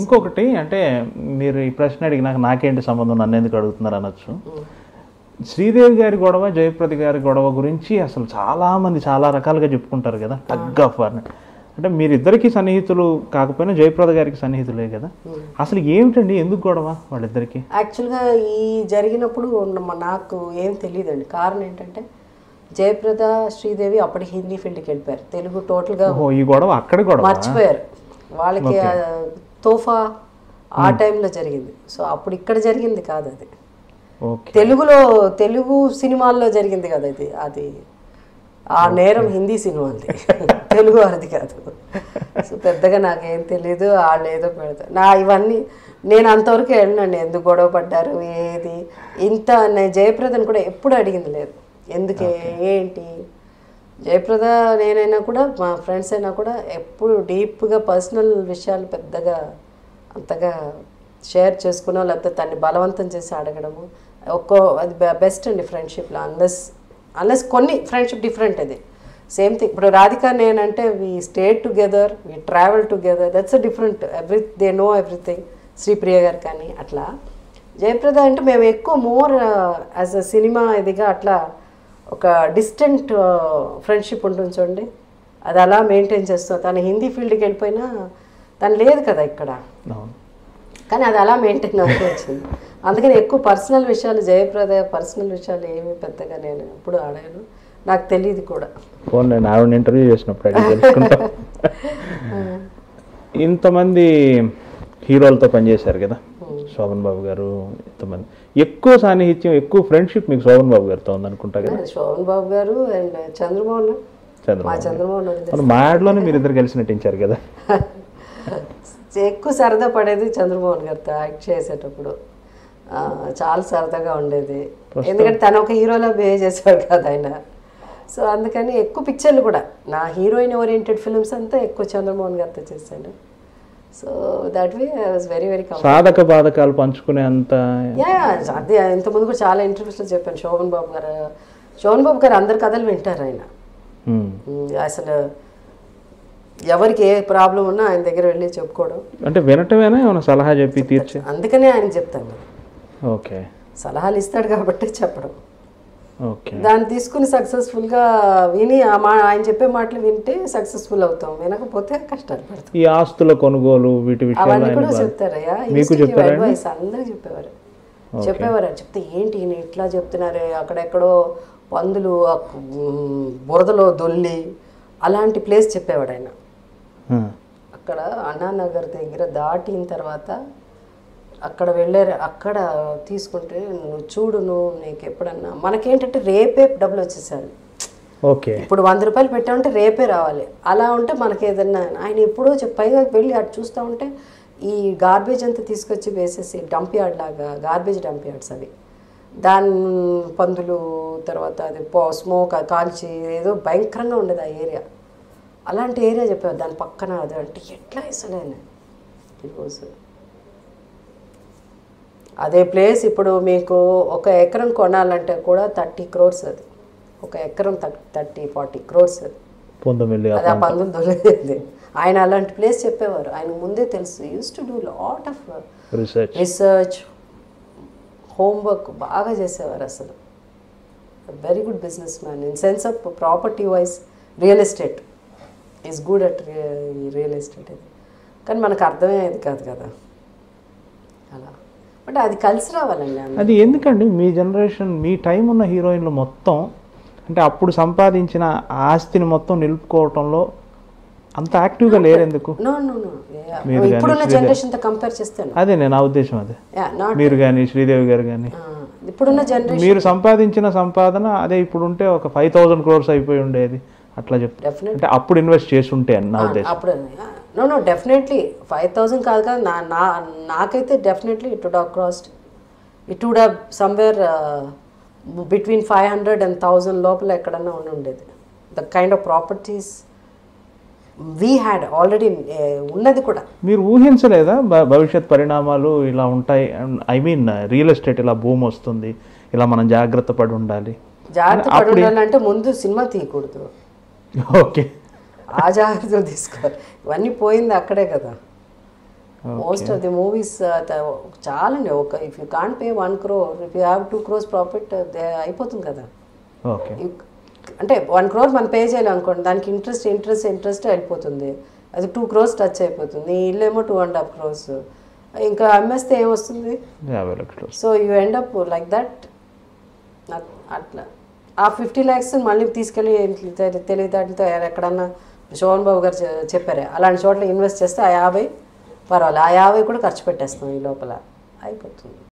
ఇంకొకటి అంటే మీరు ఈ ప్రశ్న అడిగినాక నాకేంటి సంబంధం నన్ను ఎందుకు అడుగుతున్నారు అనొచ్చు శ్రీదేవి గారి గొడవ జయప్రద గారి గొడవ గురించి అసలు చాలా మంది చాలా రకాలుగా చెప్పుకుంటారు కదా టగ్ ఆఫ్ వార్ అంటే మీరిద్దరికి సన్నిహితులు కాకపోయినా జయప్రద గారికి సన్నిహితులే కదా అసలు ఏమిటండి ఎందుకు గొడవ వాళ్ళిద్దరికి యాక్చువల్గా ఈ జరిగినప్పుడు ఉన్న- నాకు ఏం తెలియదండి కారణం ఏంటంటే జయప్రద శ్రీదేవి అప్పటికి హిందీ ఫీల్డ్కి వెళ్ళిపోయారు తెలుగు టోటల్గా ఓహో ఈ గొడవ అక్కడ గొడవ మర్చిపోయారు వాళ్ళకి ఆ తోఫా ఆ టైంలో జరిగింది సో అప్పుడు ఇక్కడ జరిగింది కాదు అది ఓకే తెలుగులో తెలుగు సినిమాల్లో జరిగింది కదా ఇది అది ఆ నేరం హిందీ సినిమాది తెలుగు వారిది కాదు సో పెద్దగా నాకేం తెలియదు వాళ్ళు ఏదో పెడతారు నా ఇవన్నీ నేను అంతవరకు వెళ్ళినండి ఎందుకు గొడవ పడ్డారు ఏది ఇంత నేను జయప్రదను కూడా ఎప్పుడు అడిగింది లేదు ఎందుకే ఏంటి జయప్రద నేనైనా కూడా మా ఫ్రెండ్స్ అయినా కూడా ఎప్పుడు డీప్గా పర్సనల్ విషయాలు పెద్దగా అంతగా షేర్ చేసుకునో లేకపోతే తన్ని బలవంతం చేసి అడగడము ఒక్కో అది బెస్ట్ అండి ఫ్రెండ్షిప్లో అన్లెస్ అన్లెస్ కొన్ని ఫ్రెండ్షిప్ డిఫరెంట్ అది సేమ్ థింగ్ ఇప్పుడు రాధిక నేనంటే we stayed together we travel together that's a different every they know everything Sripriya గారు కానీ అట్లా జయప్రద అంటే మేము ఎక్కువ మోర్ యాజ్ అ సినిమా ఇదిగా అట్లా ఒక డిస్టెంట్ ఫ్రెండ్షిప్ ఉంటుంది చూడండి అది అలా మెయింటైన్ చేస్తాం తను హిందీ ఫీల్డ్కి వెళ్ళిపోయినా తను లేదు కదా ఇక్కడ అవును కానీ అది అలా మెయింటైన్ అవుతూ వచ్చింది అందుకని ఎక్కువ పర్సనల్ విషయాలు జయప్రద పర్సనల్ విషయాలు ఏమీ పెద్దగా నేను ఎప్పుడు అడగను నాకు తెలియదు కూడా ఫోన్ నేను ఆవిడ ఇంటర్వ్యూ చేసినప్పుడు అడిగి తెలుసుకుంటాం ఇంతమంది హీరోలతో పనిచేశారు కదా శోభన్ బాబు గారు ఇంతమంది ఎక్కువ సాన్నిహిత్యం ఎక్కువ ఫ్రెండ్షిప్ మీకు శోభన్ బాబు గారితో ఉందనుకుంటా కదా శోభన్ బాబు గారు అండ్ చంద్రమోహన్ మా చంద్రబాబు చంద్రమోహన్ వదిలేసి మన మా యాడ్లోనే మీరు ఇద్దరు కలిసి నటించారు కదా ఎక్కువ సరదా పడేది చంద్రమోహన్ గారితో యాక్ట్ చేసేటప్పుడు ఆ, చాలా సరదాగా ఉండేది ఎందుకంటే తను ఒక హీరోలా బిహేవ్ చేసేవాడు కదా ఆయన సో అందుకని ఎక్కువ పిక్చర్లు కూడా నా హీరోయిన్ ఓరియంటెడ్ ఫిల్మ్స్ అంతా ఎక్కువ చంద్రమోహన్ గారితో చేశాను so that way I was very very comfort సాధక బాధకాలు పంచుకునే అంత యా అదే ఇంతకుముందు కూడా చాలా ఇంటర్వ్యూస్లో చెప్పాను శోభన్ బాబు గారు శోభన్ బాబు గారు అందరి కథలు వింటారు ఆయన ఉమ్. ఉమ్, అసలు ఎవరికి ఏ ప్రాబ్లం ఉన్నా ఆయన దగ్గర వెళ్ళి చెప్పుకోవడం అంటే వినటమేనా ఏమైనా సలహా చెప్పి తీర్చే అందుకనే ఆయన చెప్తాను ఓకే సలహాలు ఇస్తాడు కాబట్టి చెప్పడం ఓకే దాన్ని తీసుకుని సక్సెస్ఫుల్గా విని ఆ మా ఆయన చెప్పే మాటలు వింటే సక్సెస్ఫుల్ అవుతాం వినకపోతే కష్టాలు పడతాం ఈ ఆస్తుల కొనుగోలు వీటి విషయాలు అవన్నీ ఆయన కూడా బాగా- చెప్తారయ్యా మీకు చెప్పారా అండి? అడ్వైస్ అందరూ చెప్పేవారు చెప్పేవారు చెప్తే ఏంటి ఈయన ఇట్లా చెప్తున్నారే అక్కడెక్కడో పందులు ఆ ఉమ్, బురదలో దొల్లి అలాంటి ప్లేస్ చెప్పేవాడు ఆయన ఆ, అక్కడ అన్నానగర్ దగ్గర దాటిన తర్వాత అక్కడ వెళ్ళారు అక్కడ తీసుకుంటే నువ్వు చూడు నువ్వు నీకు ఎప్పుడన్నా మనకేంటంటే రేపే డబ్బులు వచ్చేసారు ఓకే ఇప్పుడు వంద రూపాయలు పెట్టామంటే రేపే రావాలి అలా ఉంటే మనకి ఏదన్నా ఆయన ఎప్పుడో చెప్పి పైగా వెళ్ళి అటు చూస్తూ ఉంటే ఈ గార్బేజ్ అంతా తీసుకొచ్చి వేసేసి డంప్ యార్డ్ లాగా గార్బేజ్ డంప్ యార్డ్స్ అవి దాని పందులు తర్వాత అది పో స్మోక్ అది కాల్చి ఏదో భయంకరంగా ఉండేది ఆ ఏరియా అలాంటి ఏరియా చెప్పారు దాని పక్కన అది అంటే ఎట్లా అసలు ఇట్ వాజ్ అదే ప్లేస్ ఇప్పుడు మీకు ఒక ఎకరం కొనాలంటే కూడా థర్టీ క్రోర్స్ అది ఒక ఎకరం థర్టీ ఫార్టీ క్రోర్స్ అది పొందమిల్లి అది ఆ పందులు దొరికేది ఆయన అలాంటి ప్లేస్ చెప్పేవారు ఆయన ముందే తెలుసు used to do lot of research research homework బాగా చేసేవారు అసలు very good businessman in sense of property wise real estate is good at real estate ఇది కానీ మనకు అర్థమయ్యేది కాదు కదా అలా బట్ అది కలిసి రావాలండి అందరూ. అది ఎందుకండి మీ జనరేషన్ మీ టైం ఉన్న హీరోయిన్లు మొత్తం అంటే అప్పుడు సంపాదించిన ఆస్తిని మొత్తం నిలుపుకోవటంలో అంత యాక్టివ్గా లేరు ఎందుకు నో నో నో మీరు కానీ ఇప్పుడున్న జనరేషన్తో కంపేర్ చేస్తాను అదే నేను నా ఉద్దేశం అదే యా నాట్ మీరు కానీ శ్రీదేవి గారు కానీ ఇప్పుడున్న జనరేషన్ మీరు సంపాదించిన సంపాదన అదే ఇప్పుడు ఉంటే ఒక ఫైవ్ థౌసండ్ క్రోర్స్ అయిపోయి ఉండేది అట్లా చెప్తా డెఫినెట్ అంటే అప్పుడు ఇన్వెస్ట్ చేసి ఉంటే అని నా ఉద్దేశం అప్పుడు no no definitely five thousand కాదు కదా నా నా నాకైతే definitely it would crossed it would have somewhere between five hundred and thousand లోపల ఎక్కడన్నా ఉండి ఉండేది the kind of properties we had already ఉన్నది కూడా మీరు ఊహించలేదా భ- భవిష్యత్ పరిణామాలు ఇలా ఉంటాయి ఐ మీన్ రియల్ ఎస్టేట్ ఇలా భూమి వస్తుంది ఇలా మనం జాగ్రత్త పడి ఉండాలి జాగ్రత్త పడి ఉండాలంటే ముందు సినిమా తీయకూడదు ఓకే ఆ జాగ్రత్తలు తీసుకోవాలి ఇవన్నీ పోయింది అక్కడే కదా మోస్ట్ ఆఫ్ ది మూవీస్ చాలండి ఒక if you can't pay one crore if you have two crores profit అయిపోతుంది కదా ఓకే You- అంటే వన్ క్రోర్ మనం పే చేయాలి అనుకోండి దానికి ఇంట్రెస్ట్ ఇంట్రెస్ట్ ఇంట్రెస్ట్ వెళ్ళిపోతుంది అది టూ క్రోర్స్ టచ్ అయిపోతుంది నీ ఇల్లు ఏమో టూ అండ్ హాఫ్ క్రోర్స్ ఇంకా అమ్మేస్తే ఏమొస్తుంది యాభై లక్షలు so you end up like that అట్లా ఆ ఫిఫ్టీ ల్యాక్స్ మళ్ళీ తీసుకెళ్ళి తెలి- తెలివితేటలతో ఎక్కడన్నా శోభన్ బాబు గారు చె- చెప్పారే అలాంటి చోట్ల ఇన్వెస్ట్ చేస్తే ఆ యాభై పర్వాలేదు ఆ యాభై కూడా ఖర్చు పెట్టేస్తాం ఈ లోపల అయిపోతుంది